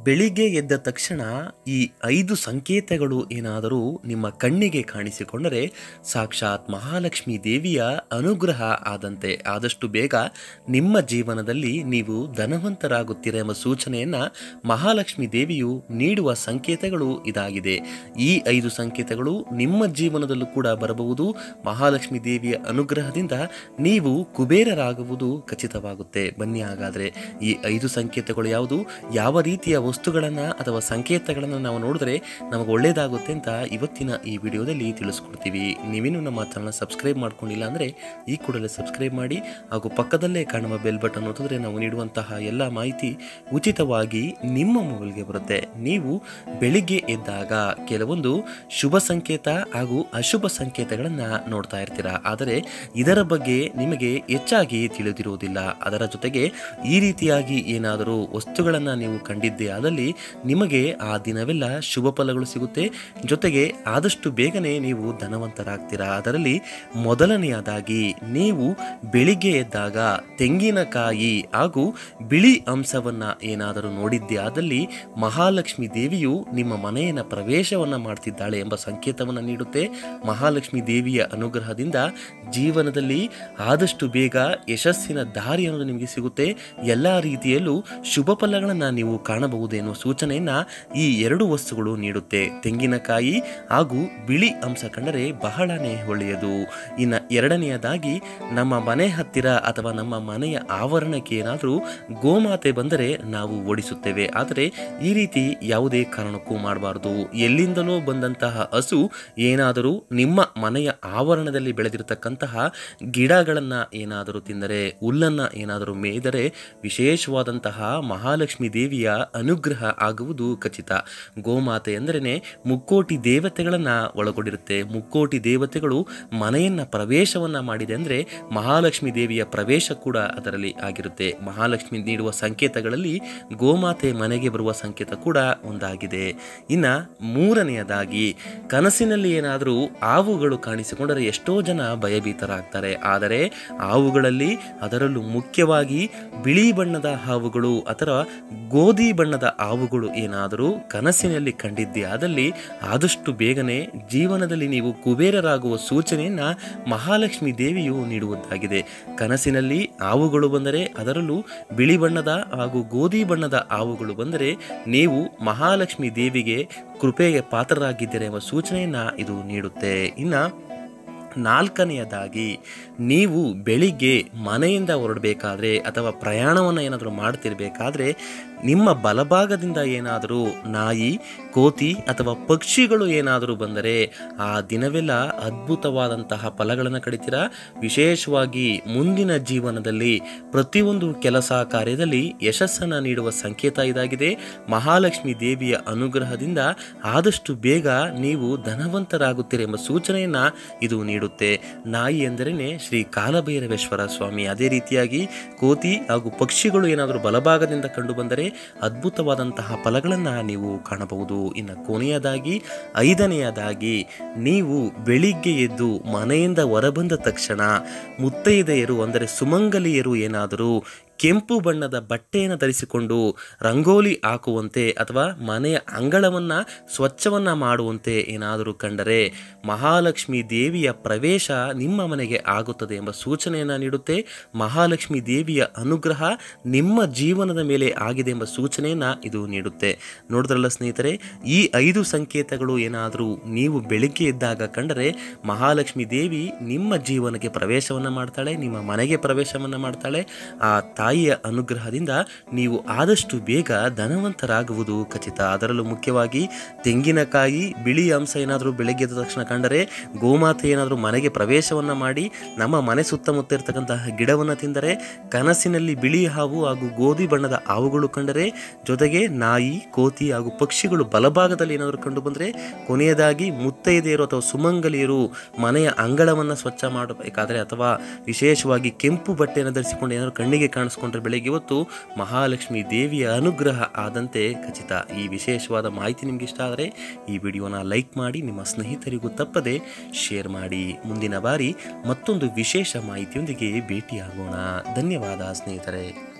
ಬೆಳಿಗ್ಗೆ ಎದ್ದ ತಕ್ಷಣ ಈ ಐದು ಸಂಕೇತಗಳು ಏನಾದರೂ ನಿಮ್ಮ ಕಣ್ಣಿಗೆ ಕಾಣಿಸಿಕೊಂಡರೆ ಸಾಕ್ಷಾತ್ ಮಹಾಲಕ್ಷ್ಮಿ ದೇವಿಯ ಅನುಗ್ರಹ ಆದಂತೆ ಆದಷ್ಟು ಬೇಗ ನಿಮ್ಮ ಜೀವನದಲ್ಲಿ ನೀವು ಧನವಂತರಾಗುತ್ತೀರ ಎಂಬ ಸೂಚನೆಯನ್ನು ಮಹಾಲಕ್ಷ್ಮಿ ದೇವಿಯು ನೀಡುವ ಸಂಕೇತಗಳು ಇದಾಗಿದೆ ಈ ಐದು ಸಂಕೇತಗಳು ನಿಮ್ಮ ಜೀವನದಲ್ಲೂ ಕೂಡ ಬರಬಹುದು ಮಹಾಲಕ್ಷ್ಮಿ ದೇವಿಯ ಅನುಗ್ರಹದಿಂದ ನೀವು ಕುಬೇರರಾಗುವುದು ಖಚಿತವಾಗುತ್ತೆ ಬನ್ನಿ ಹಾಗಾದರೆ ಈ ಐದು ಸಂಕೇತಗಳು ಯಾವುದು ಯಾವ ರೀತಿಯ ವಸ್ತುಗಳನ್ನು ಅಥವಾ ಸಂಕೇತಗಳನ್ನು ನಾವು ನೋಡಿದ್ರೆ ನಮಗೆ ಒಳ್ಳೆಯದಾಗುತ್ತೆ ಅಂತ ಇವತ್ತಿನ ಈ ವಿಡಿಯೋದಲ್ಲಿ ತಿಳಿಸ್ಕೊಡ್ತೀವಿ ನೀವೇನು ನಮ್ಮ ಚಾನಲ್ ಸಬ್ಸ್ಕ್ರೈಬ್ ಮಾಡ್ಕೊಂಡಿಲ್ಲ ಅಂದರೆ ಈ ಕೂಡಲೇ ಸಬ್ಸ್ಕ್ರೈಬ್ ಮಾಡಿ ಹಾಗೂ ಪಕ್ಕದಲ್ಲೇ ಕಾಣುವ ಬೆಲ್ ಬಟನ್ ಒತ್ತಿದ್ರೆ ನಾವು ನೀಡುವಂತಹ ಎಲ್ಲ ಮಾಹಿತಿ ಉಚಿತವಾಗಿ ನಿಮ್ಮ ಮೊಬೈಲ್ಗೆ ಬರುತ್ತೆ ನೀವು ಬೆಳಿಗ್ಗೆ ಎದ್ದಾಗ ಕೆಲವೊಂದು ಶುಭ ಸಂಕೇತ ಹಾಗೂ ಅಶುಭ ಸಂಕೇತಗಳನ್ನು ನೋಡ್ತಾ ಇರ್ತೀರಾ ಆದರೆ ಇದರ ಬಗ್ಗೆ ನಿಮಗೆ ಹೆಚ್ಚಾಗಿ ತಿಳಿದಿರುವುದಿಲ್ಲ ಅದರ ಜೊತೆಗೆ ಈ ರೀತಿಯಾಗಿ ಏನಾದರೂ ವಸ್ತುಗಳನ್ನು ನೀವು ಕಂಡಿದ್ದೇ ಆದಲ್ಲಿ ನಿಮಗೆ ಆ ದಿನವೆಲ್ಲ ಶುಭ ಫಲಗಳು ಸಿಗುತ್ತೆ ಜೊತೆಗೆ ಆದಷ್ಟು ಬೇಗನೆ ನೀವು ಧನವಂತರಾಗ್ತೀರಾ ಅದರಲ್ಲಿ ಮೊದಲನೆಯದಾಗಿ ನೀವು ಬೆಳಿಗ್ಗೆ ಎದ್ದಾಗ ತೆಂಗಿನಕಾಯಿ ಹಾಗೂ ಬಿಳಿ ಅಂಶವನ್ನು ಏನಾದರೂ ನೋಡಿದ್ದೇ ಆದಲ್ಲಿ ಮಹಾಲಕ್ಷ್ಮಿ ದೇವಿಯು ನಿಮ್ಮ ಮನೆಯನ್ನು ಪ್ರವೇಶವನ್ನು ಮಾಡ್ತಿದ್ದಾಳೆ ಎಂಬ ಸಂಕೇತವನ್ನು ನೀಡುತ್ತೆ ಮಹಾಲಕ್ಷ್ಮಿ ದೇವಿಯ ಅನುಗ್ರಹದಿಂದ ಜೀವನದಲ್ಲಿ ಆದಷ್ಟು ಬೇಗ ಯಶಸ್ಸಿನ ದಾರಿ ಅನ್ನೋದು ನಿಮಗೆ ಸಿಗುತ್ತೆ ಎಲ್ಲ ರೀತಿಯಲ್ಲೂ ಶುಭ ಫಲಗಳನ್ನು ನೀವು ಕಾಣಬಹುದು ಎನ್ನುವ ಸೂಚನೆಯನ್ನು ಈ ಎರಡು ವಸ್ತುಗಳು ನೀಡುತ್ತೆ ತೆಂಗಿನಕಾಯಿ ಹಾಗೂ ಬಿಳಿ ಅಂಶ ಕಂಡರೆ ಬಹಳನೇ ಒಳ್ಳೆಯದು ಇನ್ನು ಎರಡನೆಯದಾಗಿ ನಮ್ಮ ಮನೆ ಹತ್ತಿರ ಅಥವಾ ನಮ್ಮ ಮನೆಯ ಆವರಣಕ್ಕೆ ಏನಾದರೂ ಗೋಮಾತೆ ಬಂದರೆ ನಾವು ಓಡಿಸುತ್ತೇವೆ ಆದರೆ ಈ ರೀತಿ ಯಾವುದೇ ಕಾರಣಕ್ಕೂ ಮಾಡಬಾರ್ದು ಎಲ್ಲಿಂದಲೋ ಬಂದಂತಹ ಹಸು ಏನಾದರೂ ನಿಮ್ಮ ಮನೆಯ ಆವರಣದಲ್ಲಿ ಬೆಳೆದಿರತಕ್ಕಂತಹ ಗಿಡಗಳನ್ನು ಏನಾದರೂ ತಿಂದರೆ ಹುಲ್ಲನ್ನು ಏನಾದರೂ ಮೇಯ್ದರೆ ವಿಶೇಷವಾದಂತಹ ಮಹಾಲಕ್ಷ್ಮಿ ದೇವಿಯ ಅನುಗ್ರಹ ಆಗುವುದು ಖಚಿತ ಗೋಮಾತೆ ಎಂದರೇನೆ ಮುಕ್ಕೋಟಿ ದೇವತೆಗಳನ್ನು ಒಳಗೊಂಡಿರುತ್ತೆ ಮುಕ್ಕೋಟಿ ದೇವತೆಗಳು ಮನೆಯನ್ನ ಪ್ರವೇಶವನ್ನ ಮಾಡಿದೆ ಅಂದರೆ ಮಹಾಲಕ್ಷ್ಮಿ ದೇವಿಯ ಪ್ರವೇಶ ಕೂಡ ಅದರಲ್ಲಿ ಆಗಿರುತ್ತೆ ಮಹಾಲಕ್ಷ್ಮಿ ನೀಡುವ ಸಂಕೇತಗಳಲ್ಲಿ ಗೋಮಾತೆ ಮನೆಗೆ ಬರುವ ಸಂಕೇತ ಕೂಡ ಒಂದಾಗಿದೆ ಇನ್ನ ಮೂರನೆಯದಾಗಿ ಕನಸಿನಲ್ಲಿ ಏನಾದರೂ ಹಾವುಗಳು ಕಾಣಿಸಿಕೊಂಡರೆ ಎಷ್ಟೋ ಜನ ಭಯಭೀತರಾಗ್ತಾರೆ ಆದರೆ ಹಾವುಗಳಲ್ಲಿ ಅದರಲ್ಲೂ ಮುಖ್ಯವಾಗಿ ಬಿಳಿ ಬಣ್ಣದ ಹಾವುಗಳು ಅಥವಾ ಗೋಧಿ ಬಣ್ಣದ ಹಾವುಗಳು ಏನಾದರೂ ಕನಸಿನಲ್ಲಿ ಕಂಡಿದ್ದೇ ಆದಲ್ಲಿ ಆದಷ್ಟು ಬೇಗನೆ ಜೀವನದಲ್ಲಿ ನೀವು ಕುಬೇರರಾಗುವ ಸೂಚನೆಯನ್ನ ಮಹಾಲಕ್ಷ್ಮಿ ದೇವಿಯು ನೀಡುವುದಾಗಿದೆ ಕನಸಿನಲ್ಲಿ ಹಾವುಗಳು ಬಂದರೆ ಅದರಲ್ಲೂ ಬಿಳಿ ಬಣ್ಣದ ಹಾಗೂ ಗೋಧಿ ಬಣ್ಣದ ಹಾವುಗಳು ಬಂದರೆ ನೀವು ಮಹಾಲಕ್ಷ್ಮಿ ದೇವಿಗೆ ಕೃಪೆಗೆ ಪಾತ್ರರಾಗಿದ್ದೀರ ಎಂಬ ಸೂಚನೆಯನ್ನ ಇದು ನೀಡುತ್ತೆ ಇನ್ನ ನಾಲ್ಕನೆಯದಾಗಿ ನೀವು ಬೆಳಿಗ್ಗೆ ಮನೆಯಿಂದ ಹೊರಡಬೇಕಾದ್ರೆ ಅಥವಾ ಪ್ರಯಾಣವನ್ನು ಏನಾದರೂ ಮಾಡ್ತಿರ್ಬೇಕಾದ್ರೆ ನಿಮ್ಮ ಬಲಭಾಗದಿಂದ ಏನಾದರೂ ನಾಯಿ ಕೋತಿ ಅಥವಾ ಪಕ್ಷಿಗಳು ಏನಾದರೂ ಬಂದರೆ ಆ ದಿನವೆಲ್ಲ ಅದ್ಭುತವಾದಂತಹ ಫಲಗಳನ್ನು ಕಡಿತೀರಾ ವಿಶೇಷವಾಗಿ ಮುಂದಿನ ಜೀವನದಲ್ಲಿ ಪ್ರತಿಯೊಂದು ಕೆಲಸ ಕಾರ್ಯದಲ್ಲಿ ಯಶಸ್ಸನ್ನು ನೀಡುವ ಸಂಕೇತ ಇದಾಗಿದೆ ಮಹಾಲಕ್ಷ್ಮಿ ದೇವಿಯ ಅನುಗ್ರಹದಿಂದ ಆದಷ್ಟು ಬೇಗ ನೀವು ಧನವಂತರಾಗುತ್ತೀರಿ ಎಂಬ ಸೂಚನೆಯನ್ನು ಇದು ನೀಡುತ್ತೆ ನಾಯಿ ಎಂದರೇನೆ ಶ್ರೀ ಕಾಲಭೈರವೇಶ್ವರ ಸ್ವಾಮಿ ಅದೇ ರೀತಿಯಾಗಿ ಕೋತಿ ಹಾಗೂ ಪಕ್ಷಿಗಳು ಏನಾದರೂ ಬಲಭಾಗದಿಂದ ಕಂಡು ಬಂದರೆ ಅದ್ಭುತವಾದಂತಹ ಫಲಗಳನ್ನು ನೀವು ಕಾಣಬಹುದು ಇನ್ನು ಕೊನೆಯದಾಗಿ ಐದನೆಯದಾಗಿ ನೀವು ಬೆಳಿಗ್ಗೆ ಎದ್ದು ಮನೆಯಿಂದ ಹೊರಬಂದ ತಕ್ಷಣ ಮುತ್ತೈದೆಯರು ಅಂದರೆ ಸುಮಂಗಲಿಯರು ಏನಾದರೂ ಕೆಂಪು ಬಣ್ಣದ ಬಟ್ಟೆಯನ್ನು ಧರಿಸಿಕೊಂಡು ರಂಗೋಲಿ ಹಾಕುವಂತೆ ಅಥವಾ ಮನೆಯ ಅಂಗಳವನ್ನು ಸ್ವಚ್ಛವನ್ನು ಮಾಡುವಂತೆ ಏನಾದರೂ ಕಂಡರೆ ಮಹಾಲಕ್ಷ್ಮಿ ದೇವಿಯ ಪ್ರವೇಶ ನಿಮ್ಮ ಮನೆಗೆ ಆಗುತ್ತದೆ ಎಂಬ ಸೂಚನೆಯನ್ನು ನೀಡುತ್ತೆ ಮಹಾಲಕ್ಷ್ಮಿ ದೇವಿಯ ಅನುಗ್ರಹ ನಿಮ್ಮ ಜೀವನದ ಮೇಲೆ ಆಗಿದೆ ಎಂಬ ಸೂಚನೆಯನ್ನು ಇದು ನೀಡುತ್ತೆ ನೋಡಿದ್ರಲ್ಲ ಸ್ನೇಹಿತರೆ ಈ ಐದು ಸಂಕೇತಗಳು ಏನಾದರೂ ನೀವು ಬೆಳಿಗ್ಗೆ ಎದ್ದಾಗ ಕಂಡರೆ ಮಹಾಲಕ್ಷ್ಮಿ ದೇವಿ ನಿಮ್ಮ ಜೀವನಕ್ಕೆ ಪ್ರವೇಶವನ್ನು ಮಾಡ್ತಾಳೆ ನಿಮ್ಮ ಮನೆಗೆ ಪ್ರವೇಶವನ್ನು ಮಾಡ್ತಾಳೆ ಆ ತಾಯಿಯ ಅನುಗ್ರಹದಿಂದ ನೀವು ಆದಷ್ಟು ಬೇಗ ಧನವಂತರಾಗುವುದು ಖಚಿತ ಅದರಲ್ಲೂ ಮುಖ್ಯವಾಗಿ ತೆಂಗಿನಕಾಯಿ ಬಿಳಿ ಅಂಶ ಏನಾದರೂ ಬೆಳಗ್ಗೆ ಎದ್ದ ತಕ್ಷಣ ಕಂಡರೆ ಗೋಮಾತೆ ಏನಾದರೂ ಮನೆಗೆ ಪ್ರವೇಶವನ್ನು ಮಾಡಿ ನಮ್ಮ ಮನೆ ಸುತ್ತಮುತ್ತ ಇರತಕ್ಕಂತಹ ಗಿಡವನ್ನು ತಿಂದರೆ ಕನಸಿನಲ್ಲಿ ಬಿಳಿ ಹಾವು ಹಾಗೂ ಗೋಧಿ ಬಣ್ಣದ ಹಾವುಗಳು ಕಂಡರೆ ಜೊತೆಗೆ ನಾಯಿ ಕೋತಿ ಹಾಗೂ ಪಕ್ಷಿಗಳು ಬಲಭಾಗದಲ್ಲಿ ಏನಾದರೂ ಕಂಡು ಬಂದರೆ ಕೊನೆಯದಾಗಿ ಮುತ್ತೈದೆಯರು ಅಥವಾ ಸುಮಂಗಲಿಯರು ಮನೆಯ ಅಂಗಳವನ್ನು ಸ್ವಚ್ಛ ಮಾಡಬೇಕಾದ್ರೆ ಅಥವಾ ವಿಶೇಷವಾಗಿ ಕೆಂಪು ಬಟ್ಟೆಯನ್ನು ಧರಿಸಿಕೊಂಡು ಏನಾದರೂ ಕಣ್ಣಿಗೆ ಕಾಣಿಸ್ಕೊಂಡ್ರೆ ಬೆಳಗ್ಗೆ ಹೊತ್ತು ಮಹಾಲಕ್ಷ್ಮಿ ದೇವಿಯ ಅನುಗ್ರಹ ಆದಂತೆ ಖಚಿತ ಈ ವಿಶೇಷವಾದ ಮಾಹಿತಿ ನಿಮ್ಗೆ ಇಷ್ಟ ಆದರೆ ಈ ವಿಡಿಯೋನ ಲೈಕ್ ಮಾಡಿ ನಿಮ್ಮ ಸ್ನೇಹಿತರಿಗೂ ತಪ್ಪದೆ ಶೇರ್ ಮಾಡಿ ಮುಂದಿನ ಬಾರಿ ಮತ್ತೊಂದು ವಿಶೇಷ ಮಾಹಿತಿಯೊಂದಿಗೆ ಭೇಟಿಯಾಗೋಣ ಧನ್ಯವಾದ ಸ್ನೇಹಿತರೆ